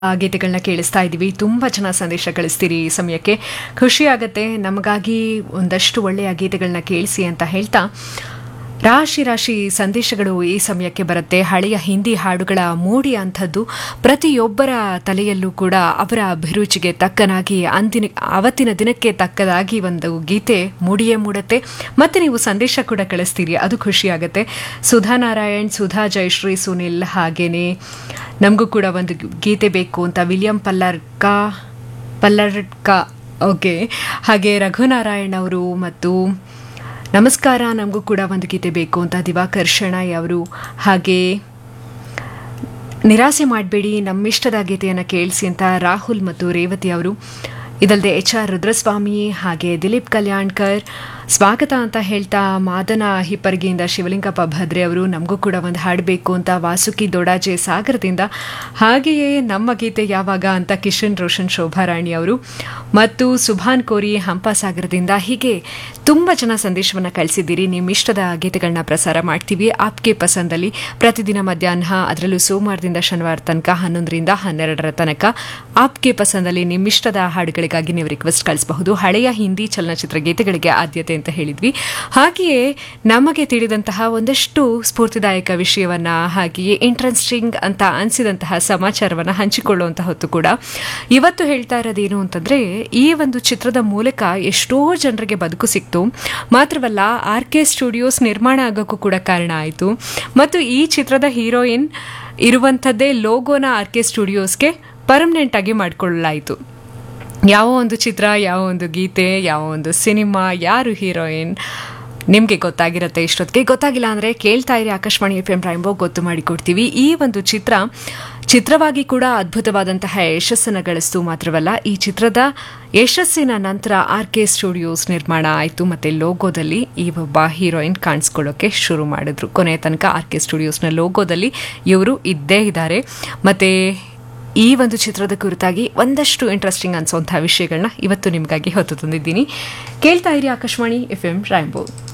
ಆ ಗೀತೆಗಳನ್ನ ಕೇಳಿಸ್ತಾ ಇದ್ದೀವಿ ತುಂಬ ಚೆನ್ನಾಗಿ ಸಂದೇಶ ಕಳಿಸ್ತೀರಿ ಈ ಸಮಯಕ್ಕೆ ಖುಷಿ ಆಗುತ್ತೆ ನಮಗಾಗಿ ಒಂದಷ್ಟು ಒಳ್ಳೆಯ ಗೀತೆಗಳನ್ನ ಕೇಳಿಸಿ ಅಂತ ಹೇಳ್ತಾ ರಾಶಿ ರಾಶಿ ಸಂದೇಶಗಳು ಈ ಸಮಯಕ್ಕೆ ಬರುತ್ತೆ ಹಳೆಯ ಹಿಂದಿ ಹಾಡುಗಳ ಮೂಡಿ ಅಂಥದ್ದು ಪ್ರತಿಯೊಬ್ಬರ ತಲೆಯಲ್ಲೂ ಕೂಡ ಅವರ ಅಭಿರುಚಿಗೆ ತಕ್ಕನಾಗಿ ಅಂದಿನ ಅವತ್ತಿನ ದಿನಕ್ಕೆ ತಕ್ಕದಾಗಿ ಒಂದು ಗೀತೆ ಮೂಡಿಯೇ ಮೂಡುತ್ತೆ ಮತ್ತೆ ನೀವು ಸಂದೇಶ ಕೂಡ ಕಳಿಸ್ತೀರಿ ಅದು ಖುಷಿಯಾಗುತ್ತೆ ಸುಧಾ ನಾರಾಯಣ್ ಸುಧಾ ಜಯಶ್ರೀ ಸುನಿಲ್ ಹಾಗೇನೆ ನಮಗೂ ಕೂಡ ಒಂದು ಗೀತೆ ಬೇಕು ಅಂತ ವಿಲಿಯಂ ಪಲ್ಲರ್ಕ ಪಲ್ಲರ್ಕ ಓಕೆ ಹಾಗೆ ರಘುನಾರಾಯಣ್ ಅವರು ಮತ್ತು ನಮಸ್ಕಾರ ನಮಗೂ ಕೂಡ ಒಂದು ಗೀತೆ ಬೇಕು ಅಂತ ದಿವಾಕರ್ ಶೆಣೈ ಅವರು ಹಾಗೆ ನಿರಾಸೆ ಮಾಡಬೇಡಿ ನಮ್ಮಿಷ್ಟದ ಗೀತೆಯನ್ನು ಕೇಳಿಸಿ ಅಂತ ರಾಹುಲ್ ಮತ್ತು ರೇವತಿ ಅವರು ಇದಲ್ಲದೆ ಎಚ್ ಆರ್ ರುದ್ರಸ್ವಾಮಿ ಹಾಗೆ ದಿಲೀಪ್ ಕಲ್ಯಾಣ್ಕರ್ ಸ್ವಾಗತ ಅಂತ ಹೇಳ್ತಾ ಮಾದನ ಹಿಪ್ಪರ್ಗಿಯಿಂದ ಶಿವಲಿಂಗಪ್ಪ ಭದ್ರೆ ಅವರು ನಮಗೂ ಕೂಡ ಒಂದು ಹಾಡಬೇಕು ಅಂತ ವಾಸುಕಿ ದೊಡಾಜೆ ಸಾಗರದಿಂದ ಹಾಗೆಯೇ ನಮ್ಮ ಗೀತೆ ಯಾವಾಗ ಅಂತ ಕಿಶನ್ ರೋಷನ್ ಶೋಭಾರಾಣಿ ಅವರು ಮತ್ತು ಸುಭಾನ್ ಕೋರಿ ಹಂಪಸಾಗರದಿಂದ ಹೀಗೆ ತುಂಬ ಜನ ಸಂದೇಶವನ್ನು ಕಳಿಸಿದ್ದೀರಿ ನಿಮ್ಮ ಇಷ್ಟದ ಗೀತೆಗಳನ್ನ ಪ್ರಸಾರ ಮಾಡ್ತೀವಿ ಆಪ್ಗೆ ಪಸಂದಲ್ಲಿ ಪ್ರತಿದಿನ ಮಧ್ಯಾಹ್ನ ಅದರಲ್ಲೂ ಸೋಮವಾರದಿಂದ ಶನಿವಾರ ತನಕ ಹನ್ನೊಂದರಿಂದ ಹನ್ನೆರಡರ ತನಕ ಆಪ್ಗೆ ಪಸಂದಲ್ಲಿ ನಿಮ್ಮಿಷ್ಟದ ಹಾಡುಗಳಿಗಾಗಿ ನೀವು ರಿಕ್ವೆಸ್ಟ್ ಕಳಿಸಬಹುದು ಹಳೆಯ ಹಿಂದಿ ಚಲನಚಿತ್ರ ಗೀತೆಗಳಿಗೆ ಆದ್ಯತೆ ಅಂತ ಹೇಳಿದ್ವಿ ಹಾಗೆಯೇ ನಮಗೆ ತಿಳಿದಂತಹ ಒಂದಷ್ಟು ಸ್ಫೂರ್ತಿದಾಯಕ ವಿಷಯವನ್ನ ಹಾಗೆಯೇ ಇಂಟ್ರೆಸ್ಟಿಂಗ್ ಅಂತ ಅನಿಸಿದಂತಹ ಸಮಾಚಾರವನ್ನು ಹಂಚಿಕೊಳ್ಳುವಂತಹ ಹೊತ್ತು ಕೂಡ ಇವತ್ತು ಹೇಳ್ತಾ ಇರೋದೇನು ಅಂತಂದ್ರೆ ಈ ಒಂದು ಚಿತ್ರದ ಮೂಲಕ ಎಷ್ಟೋ ಜನರಿಗೆ ಬದುಕು ಸಿಕ್ತು ಮಾತ್ರವಲ್ಲ ಆರ್ ಕೆ ಸ್ಟುಡಿಯೋಸ್ ನಿರ್ಮಾಣ ಆಗೋಕ್ಕೂ ಕೂಡ ಕಾರಣ ಆಯಿತು ಮತ್ತು ಈ ಚಿತ್ರದ ಹೀರೋಯಿನ್ ಇರುವಂಥದ್ದೇ ಲೋಗೋನ ಆರ್ ಕೆ ಸ್ಟುಡಿಯೋಸ್ಗೆ ಪರ್ಮನೆಂಟ್ ಆಗಿ ಮಾಡಿಕೊಳ್ಳಲಾಯಿತು ಯಾವ ಒಂದು ಚಿತ್ರ ಯಾವ ಒಂದು ಗೀತೆ ಯಾವ ಒಂದು ಸಿನಿಮಾ ಯಾರು ಹೀರೋಯಿನ್ ನಿಮಗೆ ಗೊತ್ತಾಗಿರುತ್ತೆ ಇಷ್ಟೊತ್ತಿಗೆ ಗೊತ್ತಾಗಿಲ್ಲ ಅಂದರೆ ಕೇಳ್ತಾ ಇರಿ ಆಕಾಶವಾಣಿ ಎಫ್ ಎಂ ರೈಂಬೋ ಗೊತ್ತು ಮಾಡಿಕೊಡ್ತೀವಿ ಈ ಒಂದು ಚಿತ್ರ ಚಿತ್ರವಾಗಿ ಕೂಡ ಅದ್ಭುತವಾದಂತಹ ಯಶಸ್ಸನ್ನು ಗಳಿಸ್ತು ಮಾತ್ರವಲ್ಲ ಈ ಚಿತ್ರದ ಯಶಸ್ಸಿನ ನಂತರ ಆರ್ ಕೆ ಸ್ಟುಡಿಯೋಸ್ ನಿರ್ಮಾಣ ಆಯಿತು ಮತ್ತು ಲೋಗೋದಲ್ಲಿ ಈ ಒಬ್ಬ ಹೀರೋಯಿನ್ ಕಾಣಿಸ್ಕೊಳ್ಳೋಕೆ ಶುರು ಮಾಡಿದ್ರು ಕೊನೆಯ ತನಕ ಆರ್ ಕೆ ಸ್ಟುಡಿಯೋಸ್ನ ಲೋಗೋದಲ್ಲಿ ಇವರು ಇದ್ದೇ ಇದ್ದಾರೆ ಮತ್ತು ಈ ಒಂದು ಚಿತ್ರದ ಕುರಿತಾಗಿ ಒಂದಷ್ಟು ಇಂಟ್ರೆಸ್ಟಿಂಗ್ ಅನ್ಸೋಂಥ ವಿಷಯಗಳನ್ನ ಇವತ್ತು ನಿಮಗಾಗಿ ಹೊತ್ತು ತಂದಿದ್ದೀನಿ ಕೇಳ್ತಾ ಇರಿ ಆಕಾಶವಾಣಿ ಎಫ್ ಎಂ ರಾಯಂಬೋ